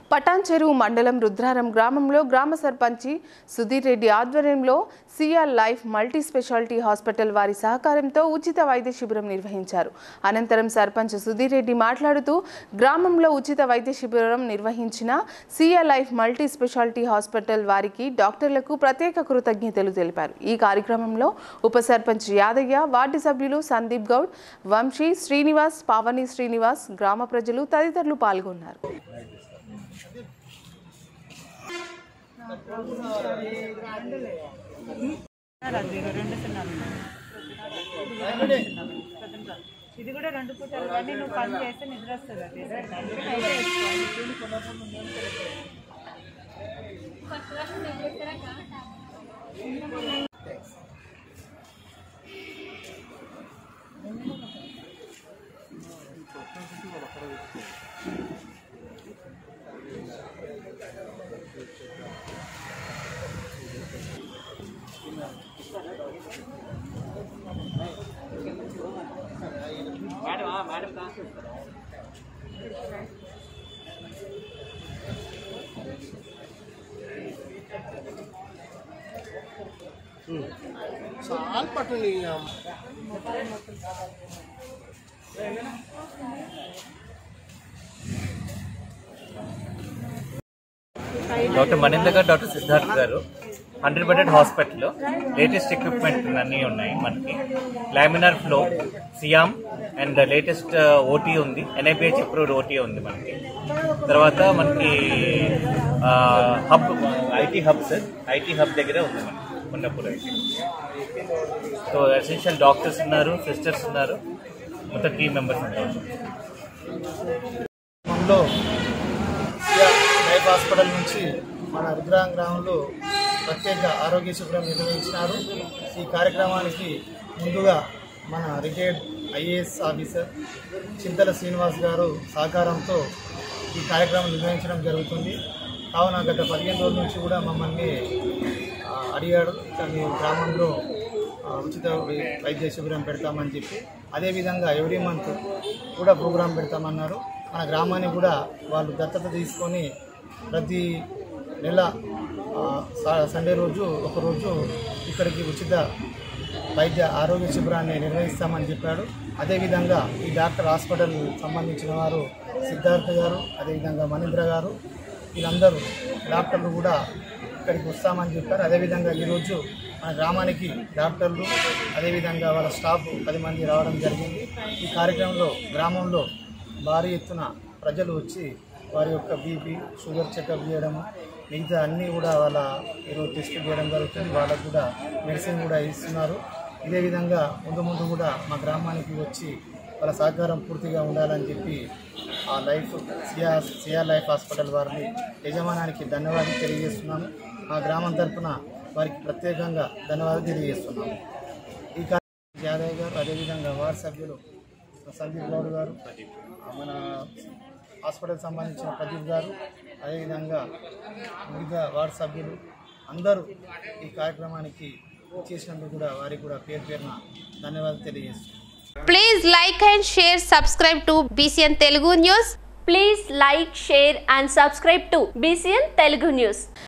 పటాన్చెరు మండలం రుద్రారం గ్రామంలో గ్రామ సర్పంచి సుధీర్ రెడ్డి ఆధ్వర్యంలో CR life multi speciality hospital వారి సహకారంతో ఉచిత వైద్య శిబిరం నిర్వహించారు అనంతరం సర్పంచ్ సుధీర్ రెడ్డి మాట్లాడుతూ గ్రామంలో ఉచిత వైద్య శిబిరం నిర్వహించిన CR life multi speciality hospital వారికి డాక్టర్లకు ప్రత్యేక కృతజ్ఞతలు తెలిపారు ఈ కార్యక్రమంలో ఉప సర్పంచ్ యాదయ్య వార్డు సభ్యులు సందీప్ గౌడ్ వంశీ శ్రీనివాస్ పావని శ్రీనివాస్ గ్రామ ప్రజలు తదితరులు పాల్గొన్నారు ఇది కూడా రెండు పూటలు కానీ నువ్వు పని చేస్తే నిద్ర వస్తుంది అది అందుకే నైట్ వేసుకోవాలి చాలా పట్టుంది డాక్టర్ మణిందర్ గారు డాక్టర్ సిద్ధార్థ్ గారు హండ్రెడ్ బెడెడ్ హాస్పిటల్లో లేటెస్ట్ ఎక్విప్మెంట్ అన్నీ ఉన్నాయి మనకి లామినార్ ఫ్లో సియామ్ అండ్ లేటెస్ట్ ఓటీ ఉంది ఎన్ఐబిహెచ్ అప్రూవ్డ్ ఓటీ ఉంది మనకి తర్వాత మనకి hub IT hub sir IT hub దగ్గరే ఉంది మనకి Kondapur IT so essential doctors ఉన్నారు సిస్టర్స్ ఉన్నారు మొత్తం టీమ్ మెంబర్స్ ఉన్నారు మనలో సిఆర్ లైఫ్ హాస్పిటల్ నుంచి మన రుద్రాం గ్రామంలో ప్రత్యేక ఆరోగ్య శిబిరం నిర్వహించినారు ఈ కార్యక్రమానికి ముందుగా మన retired IAS officer Chintala Srinivas గారు సహకారంతో ఈ కార్యక్రమం నిర్వహించడం జరుగుతుంది కావున గత పదిహేను రోజుల నుంచి కూడా మమ్మల్ని ఆ, అడిగాడు ఇట్లా మీ గ్రామంలో ఆ, ఉచిత వై- వైద్య శిబిరం పెడతామని చెప్పి అదేవిధంగా ఎవ్రీ మంత్ కూడా ప్రోగ్రాం పెడతామన్నారు మన గ్రామాన్ని కూడా వాళ్ళు దత్తత తీసుకొని ప్రతి నెల ఆ, స- సండే రోజు ఒకరోజు ఇక్కడికి ఉచిత వైద్య ఆరోగ్య శిబిరాన్ని నిర్వహిస్తామని చెప్పాడు అదేవిధంగా ఈ డాక్టర్ హాస్పిటల్ సంబంధించిన వారు సిద్ధార్థ గారు అదేవిధంగా మణీంద్ర గారు వీళ్ళందరూ డాక్టర్లు కూడా ఇక్కడికి వస్తామని చెప్పారు అదేవిధంగా ఈరోజు మన గ్రామానికి డాక్టర్లు అదేవిధంగా వాళ్ళ స్టాఫ్ పది మంది రావడం జరిగింది ఈ కార్యక్రమంలో గ్రామంలో భారీ ఎత్తున ప్రజలు వచ్చి వారి యొక్క బీపీ షుగర్ చెకప్ చేయడము మిగతా అన్నీ కూడా వాళ్ళ ఈరోజు టెస్ట్ చేయడం జరుగుతుంది వాళ్ళకు కూడా మెడిసిన్ కూడా ఇస్తున్నారు ఇదే విధంగా ముందు ముందు కూడా మా గ్రామానికి వచ్చి వాళ్ళ సహకారం పూర్తిగా ఉండాలని చెప్పి ఆ life CR CR life hospital వారిని యజమానానికి ధన్యవాదాలు తెలియజేస్తున్నాము మా గ్రామం తరఫున వారికి ప్రత్యేకంగా ధన్యవాదాలు తెలియజేస్తున్నాము ఈ కార్యక్రమం యాదవ్ గారు అదేవిధంగా వార్డు సభ్యులు సందీప్ గౌడ్ గారు మన హాస్పిటల్ సంబంధించిన ప్రదీప్ గారు అదేవిధంగా మిగతా వార్డు సభ్యులు అందరూ ఈ కార్యక్రమానికి చేసినందుకు కూడా వారికి కూడా పేరు పేరున ధన్యవాదాలు తెలియజేస్తున్నాను Please like and share, subscribe to BCN Telugu News. Please like, share and subscribe to BCN Telugu News.